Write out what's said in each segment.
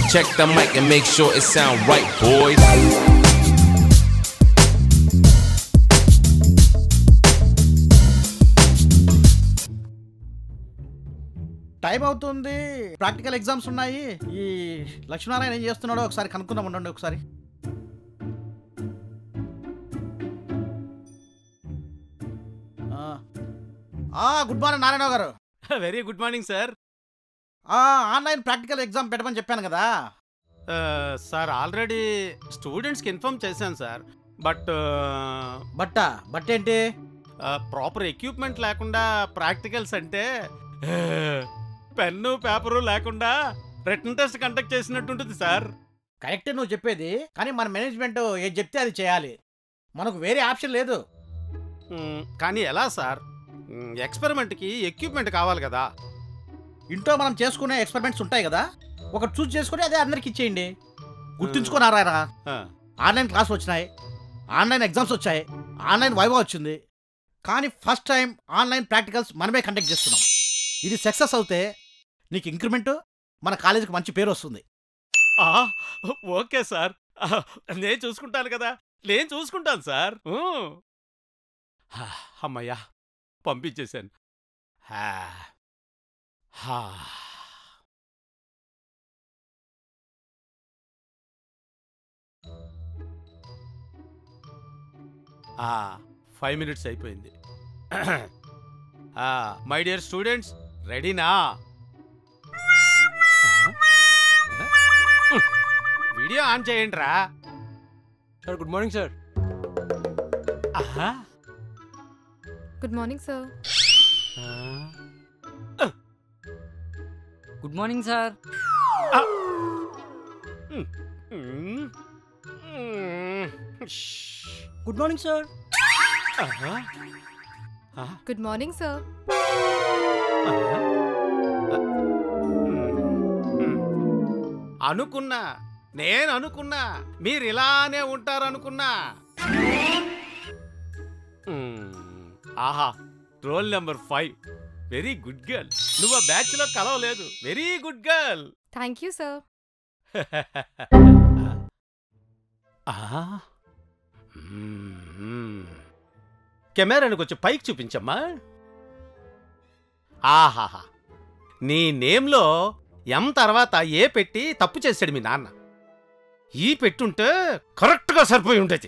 Check the mic and make sure it sound right, boys. Time అవుతుంది practical exams ఉన్నాయి ఈ లక్ష్మీనారాయణ ఏం చేస్తున్నాడో ఒకసారి కనుక్కుందాం ఉండండి ఒకసారి ఆ. ఆ, good morning Narayana garu very good morning sir ఆ, ఆన్లైన్ ప్రాక్టికల్ ఎగ్జామ్ పెట్టమని చెప్పాను కదా సార్ ఆల్రెడీ స్టూడెంట్స్కి ఇన్ఫార్మ్ చేశాను సార్ బట్ బట్ట బట్ట ఏంటి ప్రాపర్ ఎక్విప్మెంట్ లేకుండా ప్రాక్టికల్స్ అంటే పెన్ను పేపరు లేకుండా రిటర్న్ టెస్ట్ కండక్ట్ చేసినట్టుంటుంది సార్ కరెక్టే నువ్వు చెప్పేది కానీ మన మేనేజ్మెంట్ ఏది చెప్తే అది చేయాలి మనకు వేరే ఆప్షన్ లేదు మ్, కానీ ఎలా సార్ మ్, ఎక్స్పెరిమెంట్కి ఎక్విప్మెంట్ కావాలి కదా ఇంట్లో మనం చేసుకునే ఎక్స్పెరిమెంట్స్ ఉంటాయి కదా ఒకటి చూస్ చేసుకుని అదే అందరికి ఇచ్చేయండి గుర్తుంచుకోనారాయణ ఆ, ఆన్లైన్ క్లాసులు వచ్చినాయి ఆన్లైన్ ఎగ్జామ్స్ వచ్చాయి ఆన్లైన్ వైవా వచ్చింది కానీ ఫస్ట్ టైం ఆన్లైన్ ప్రాక్టికల్స్ మనమే కండక్ట్ చేస్తున్నాం ఇది సక్సెస్ అవుతే నీకు ఇంక్రిమెంట్ మన కాలేజీకి మంచి పేరు వస్తుంది ఆ, ఓకే సార్ ఆ, నేను చూసుకుంటాను కదా నేను చూసుకుంటాను సార్ ఊ. హా, అమ్మయ్యా పంపించేశాను హా. హా. ఆ, ఫైవ్ మినిట్స్ అయిపోయింది మై డియర్ స్టూడెంట్స్ రెడీనా వీడియో ఆన్ చేయండి రా సార్ గుడ్ మార్నింగ్ సార్ ఆహా. గుడ్ మార్నింగ్ సార్ ఆ. గుడ్ మార్నింగ్ సార్ మ్మ్. మ్మ్. ష్. గుడ్ మార్నింగ్ సార్ ఆహా. ఆ, గుడ్ మార్నింగ్ సార్ ఆహా. మ్మ్. అనుకున్నా నేను అనుకున్నా మీరు ఇలానే ఉంటారనుకున్నా మ్మ్. ఆహా roll number five very good girl నువ్వు ఆ బ్యాచ్ లో కలవలేదు very good girl thank you sir ఆహా. మ్మ్. కెమెరాని కొంచెం పైకి చూపించమ్మా ఆహాహా నీ నేమ్లో ఎం తర్వాత ఏ పెట్టి తప్పు చేశాడు మీ నాన్న ఈ పెట్టుంటే కరెక్ట్గా సరిపోయి ఉండేది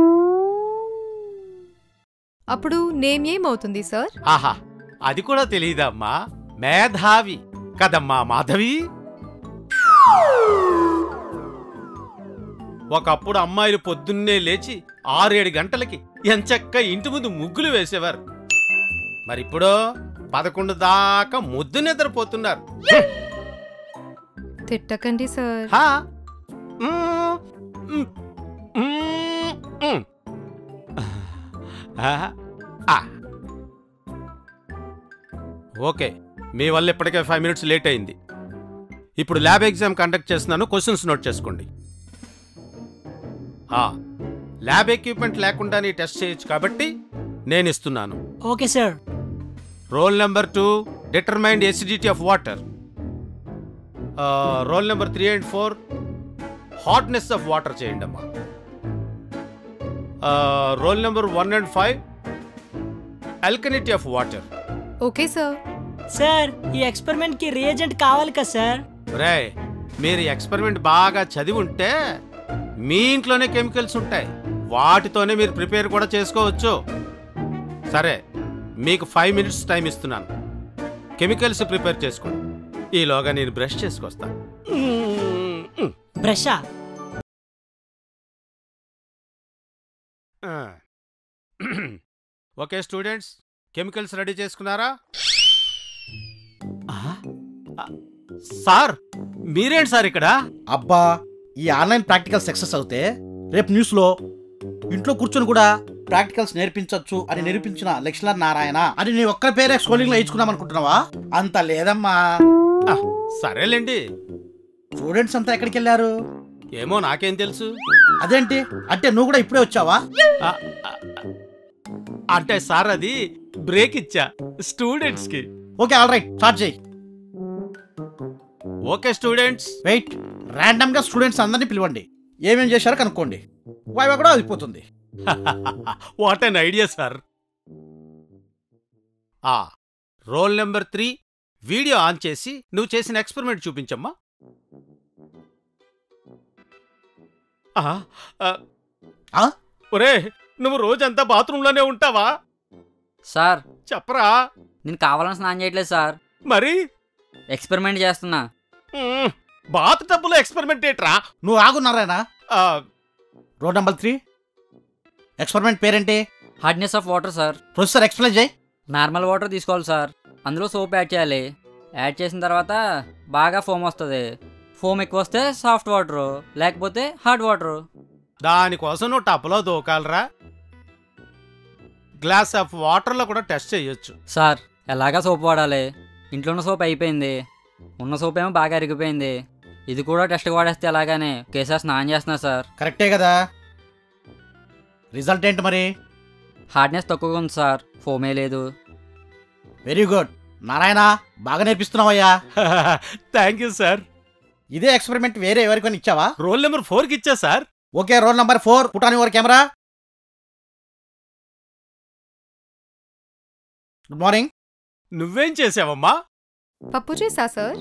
అప్పుడు నేమ్ ఏమవుతుంది సార్ ఆహా అది కూడా తెలియదమ్మా మేధావి కదమ్మా మాధవి ఒకప్పుడు అమ్మాయిలు పొద్దున్నే లేచి ఆరేడు గంటలకి ఎంచక్క ఇంటి ముందు ముగ్గులు వేసేవారు మరిప్పుడో పదకొండు దాకా ముద్దు నిద్రపోతున్నారు తిట్టకండి సార్ హా? మ్మ్. మ్మ్. మ్మ్. మ్మ్. ఆ. ఆ. ఓకే మీ వల్ల ఇప్పటికే ఫైవ్ మినిట్స్ లేట్ అయింది ఇప్పుడు ల్యాబ్ ఎగ్జామ్ కండక్ట్ చేస్తున్నాను క్వశ్చన్స్ నోట్ చేసుకోండి ఆ, ల్యాబ్ ఎక్విప్మెంట్ లేకుండానే టెస్ట్ చేయొచ్చు కాబట్టి నేను ఇస్తున్నాను okay sir roll number two determined acidity of water roll number three and four hardness of water చేయండి అమ్మా roll number one and five alkalinity of water okay sir sir ఈ experiment కి reagent కావాలి కదా సార్ రే మీరు experiment బాగా చదివి ఉంటే మీ ఇంట్లోనే కెమికల్స్ ఉంటాయి వాటితోనే మీరు ప్రిపేర్ కూడా చేసుకోవచ్చు సరే మీకు ఫైవ్ మినిట్స్ టైం ఇస్తున్నాను కెమికల్స్ ప్రిపేర్ చేసుకోండి ఈలోగా నేను బ్రష్ చేసుకొస్తాను బ్రషా ఓకే స్టూడెంట్స్ కెమికల్స్ రెడీ చేసుకున్నారా ఆ? ఆ, సార్ మీరేంటి సార్ ఇక్కడ అబ్బా ఈ ఆన్లైన్ ప్రాక్టికల్ సక్సెస్ అవుతే రేపు న్యూస్లో ఇంట్లో కూర్చొని కూడా ప్రాక్టికల్స్ నేర్పించవచ్చు అని నిరూపించిన లక్ష్మణ నారాయణ అని నీ ఒక్క పేరే స్కూలింగ్లో ఇచ్చుకుందాం అనుకుంటున్నావా అంత లేదమ్మా ఆ, సరేలేండి స్టూడెంట్స్ అంతా ఎక్కడికి వెళ్ళారు ఏమో నాకేం తెలుసు అదేంటి అంటే నువ్వు కూడా ఇప్పుడే వచ్చావా ఆ, ఆ, అంటే సార్ అది బ్రేక్ ఇచ్చా స్టూడెంట్స్ కి ఓకే ఆల్ రైట్ స్టార్ట్ చేయి ఓకే స్టూడెంట్స్ వెయిట్ ర్యాండమ్గా స్టూడెంట్స్ అందరినీ పిలవండి ఏమేం చేశారో కనుక్కోండి వైవా కూడా అయిపోతుంది వాట్ అన్ ఐడియా సార్ ఆ roll number three video on చేసి నువ్వు చేసిన ఎక్స్పెరిమెంట్ చూపించమ్మా ఆ, ఆ, ఆ? ఒరే నువ్వు రోజంతా బాత్రూంలోనే ఉంటావా సార్ చెప్పరా నేను కావాలని స్నానం చేయట్లేదు సార్ మరి ఎక్స్పెరిమెంట్ చేస్తున్నా మ్మ్, బాత్ టబ్బులో ఎక్స్పెరిమెంట్ ఏట్రా నువ్వు ఆగున్నారాయనా ఆ, రోడ్ నెంబర్ త్రీ ఎక్స్పెరిమెంట్ పేరేంటి hardness of water sir professor explain చేయి నార్మల్ వాటర్ తీసుకోవాలి సార్ అందులో సోప్ యాడ్ చేయాలి యాడ్ చేసిన తర్వాత బాగా ఫోమ్ వస్తుంది ఫోమ్ ఎక్కువ వస్తే సాఫ్ట్ వాటర్ లేకపోతే హార్డ్ వాటర్ దానికోసం నువ్వు టబ్లో దూకాలరా గ్లాస్ ఆఫ్ వాటర్లో కూడా టెస్ట్ చేయొచ్చు సార్ ఎలాగా సోప్ వాడాలి ఇంట్లో ఉన్న సోప్ అయిపోయింది ఉన్న సోప్ ఏమో బాగా అరిగిపోయింది ఇది కూడా టెస్ట్ వాడేస్తే ఎలాగానే ఒకేసారి స్నానం చేస్తున్నా సార్ కరెక్టే కదా రిజల్ట్ ఏంటి మరి హార్డ్నెస్ తక్కువగా ఉంది సార్ ఫోమే లేదు వెరీ గుడ్ నారాయణ బాగా నేర్పిస్తున్నావయ్యా థ్యాంక్ యూ సార్ ఇదే ఎక్స్పెరిమెంట్ వేరే ఎవరికైనా ఇచ్చావా రోల్ నెంబర్ ఫోర్కి ఇచ్చా sir okay roll number four పుటాని ఓవర్ కెమెరా గుడ్ మార్నింగ్ నువ్వేం చేసావమ్మా పప్పు చేసా సార్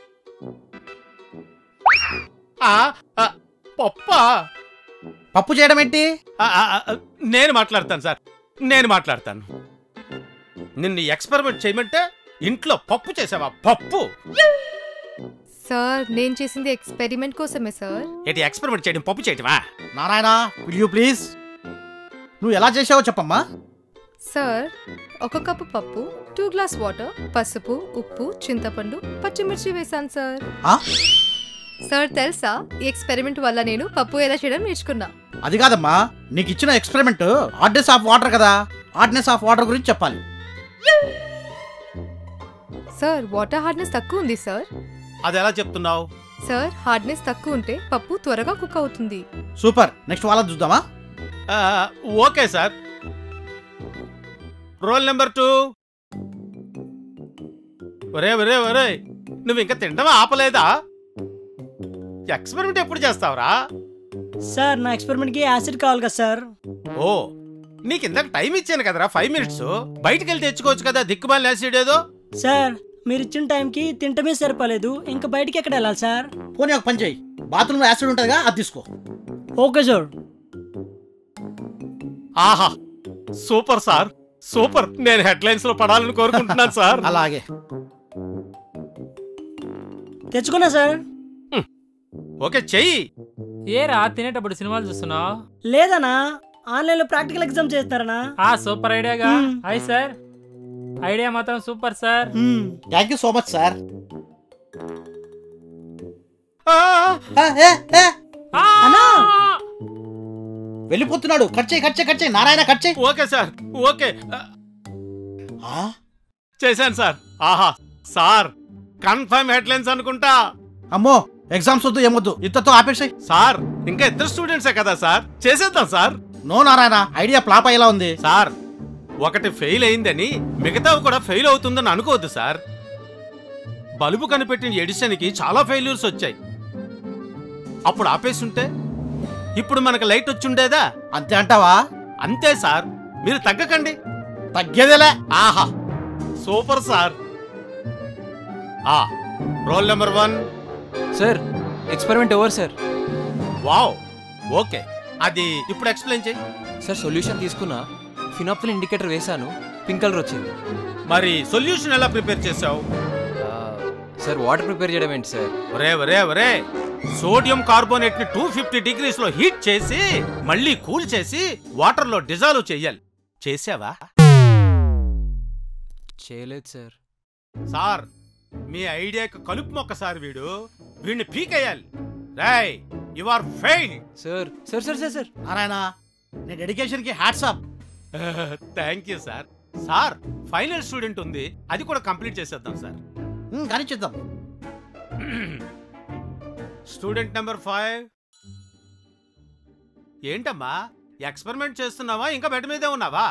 ఆ, ఆ, పప్పా పప్పు చేయడం ఏంటి ఆ, ఆ, ఆ, నేను మాట్లాడతాను సార్ నేను మాట్లాడతాను నిన్ను ఎక్స్పెరిమెంట్ చేయమంటే ఇంట్లో పప్పు చేసావా పప్పు సార్ నేను చేసింది ఎక్స్పెరిమెంట్ కోసమే సార్ ఏంటి ఎక్స్పెరిమెంట్ చేయడం పప్పు చేయటమా నారాయణ విల్ యూ ప్లీజ్ నువ్వు ఎలా చేసావో చెప్పమ్మా సార్ ఒక కప్పు పప్పు టూ గ్లాస్ వాటర్ పసుపు ఉప్పు చింతపండు పచ్చిమిర్చి వేశాను సార్ ఆ? సార్ తెలుసా ఈ ఎక్స్పెరిమెంట్ వల్ల నేను పప్పు ఎలా చేయడం నేర్చుకున్నా అది కాదమ్మా నీకు ఇచ్చిన ఎక్స్పెరిమెంట్ హార్డ్నెస్ ఆఫ్ వాటర్ కదా హార్డ్నెస్ ఆఫ్ వాటర్ గురించి చెప్పాలి సార్ వాటర్ హార్డ్నెస్ తక్కువ ఉంది సార్ అది ఎలా చెప్తున్నావు సార్ హార్డ్నెస్ తక్కువ ఉంటే పప్పు త్వరగా కుక్ అవుతుంది సూపర్ నెక్స్ట్ వాళ్ళని చూద్దామా ఆ, okay sir roll number two ఒరే ఒరే ఒరే నువ్వు ఇంకా తినడం ఆపలేదా ఎక్స్పెరిమెంట్ ఎప్పుడు చేస్తావురా సార్ నా ఎక్స్పెరిమెంట్కి యాసిడ్ కావాలి కదా సార్ ఓ నీకు ఇందాక టైం ఇచ్చాను కదరా ఫైవ్ మినిట్స్ బయటికి వెళ్ళి తెచ్చుకోవచ్చు కదా దిక్కుమాలి యాసిడ్ ఏదో సార్ మీరు ఇచ్చిన టైంకి తింటమే సరిపోలేదు ఇంకా బయటికి ఎక్కడ వెళ్ళాలి సార్ పోనీ ఒక పని చేయి బాత్రూంలో యాసిడ్ ఉంటుందిగా అది తీసుకో ఓకే సార్ ఆహా సూపర్ సార్ సూపర్ నేను హెడ్లైన్స్ లో పడాలని కోరుకుంటున్నాను సార్ అలాగే తెచ్చుకున్నా సార్ ఓకే చెయ్యి ఏరా తినేటప్పుడు సినిమాలు చూస్తున్నావు లేదనా ఆన్లైన్లో ప్రాక్టికల్ ఎగ్జామ్ చేస్తారనా ఆ సూపర్ ఐడియాగా మ్మ్. హాయ్ సార్ ఐడియా మాత్రం super sir thank you so much sir ఆ, ఆ! అన్నా! వెళ్ళిపోతున్నాడు కట్ చేయి కట్ చేయి కట్ చేయి నారాయణ కట్ చేయి ఓకే సార్ ఓకే ఆ, ఆ, చేశాను సార్ ఆహా సార్ కన్ఫర్మ్ హెడ్లైన్స్ అనుకుంటా అమ్మో ఎగ్జామ్స్ వద్దు ఏమొద్దు ఇంతతో ఆపేసాయి సార్ ఇంకా ఇద్దరు స్టూడెంట్సే కదా సార్ చేసేద్దాం sir no Narayana idea flop అయ్యేలా ఉంది సార్ ఒకటి ఫెయిల్ అయిందని మిగతావి కూడా ఫెయిల్ అవుతుందని అనుకోవద్దు సార్ బల్బు కనిపెట్టిన ఎడిషన్కి చాలా ఫెయిల్యూర్స్ వచ్చాయి అప్పుడు ఆపేసుంటే ఇప్పుడు మనకు లైట్ వచ్చుండేదా అంతే అంటావా అంతే సార్ మీరు తగ్గకండి తగ్గేదేలే ఆహా సూపర్ సార్ ఆ roll number one sir experiment over sir wow okay అది ఇప్పుడు ఎక్స్ప్లెయిన్ చేయి సార్ సొల్యూషన్ తీసుకున్నా ఫినాప్తిల్ ఇండికేటర్ వేశాను పింక్ కలర్ వచ్చింది మరి సొల్యూషన్ ఎలా ప్రిపేర్ చేసావు ఆ, సార్ వాటర్ ప్రిపేర్ చేయడం ఏంటి సార్ ఒరే ఒరే ఒరే సోడియం కార్బోనేట్ ని టూ ఫిఫ్టీ డిగ్రీస్ లో హీట్ చేసి మళ్ళీ కూల్ చేసి వాటర్ లో డిజాల్వ్ చెయ్యాలి చేసావా చేయలేదు సార్ సార్ మీ ఐడియాకి కలుపు మొక్కసారి వీడు వీడిని పీకేయాలి రాయ్ you are fail sir sir sir sir sir Narayana నీ డెడికేషన్ కి hats up thank you sir sir final student ఉంది అది కూడా కంప్లీట్ చేసేద్దాం సార్ కానీ చేద్దాం స్టూడెంట్ నెంబర్ ఫైవ్ ఏంటమ్మా ఎక్స్పెరిమెంట్ చేస్తున్నావా ఇంకా బెడ్ మీదే ఉన్నావా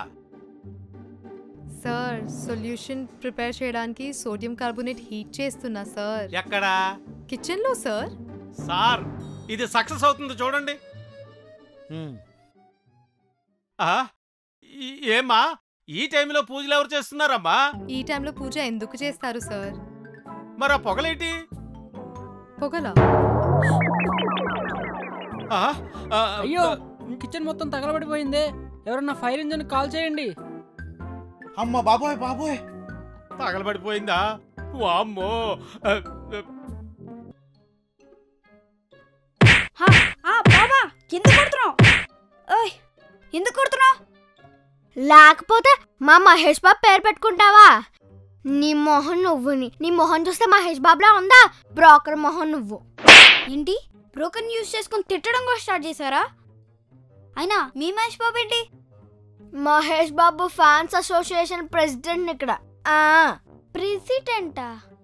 సార్ సొల్యూషన్ ప్రిపేర్ చేయడానికి సోడియం కార్బోనేట్ హీట్ చేస్తున్నా సార్ ఎక్కడా కిచెన్లో సార్ సార్ ఇది సక్సెస్ అవుతుంది చూడండి హ్మ్. ఆ, ఈ- ఏమ్మా ఈ టైంలో పూజలు ఎవరు చేస్తున్నారమ్మా ఈ టైంలో పూజ ఎందుకు చేస్తారు సార్ మరి ఆ పొగలేటి పొగలా ఆ, ఆ, అయ్యో కిచెన్ మొత్తం తగలబడిపోయింది ఎవరన్నా ఫైర్ ఇంజిన్ కాల్ చేయండి అమ్మ బాబోయ్ బాబోయ్ తగలబడిపోయిందా వామ్మో ఆ, ఆ బాబా ఎందుకు కొడుతున్నావు ఓయ్ ఎందుకు కొడుతున్నావు లేకపోతే మా మహేష్ బాబు పేరు పెట్టుకుంటావా నీ మొహం నువ్వుని నీ మొహం చూస్తే మహేష్ బాబులా ఉందా బ్రోకర్ మొహం నువ్వు ఏంటి బ్రోకర్ యూజ్ చేసుకుని తిట్టడం కూడా స్టార్ట్ చేశారా అయినా మీ మహేష్ బాబు ఏంటి Mahesh Babu fans association president ఇక్కడ ప్రెసిడెంటా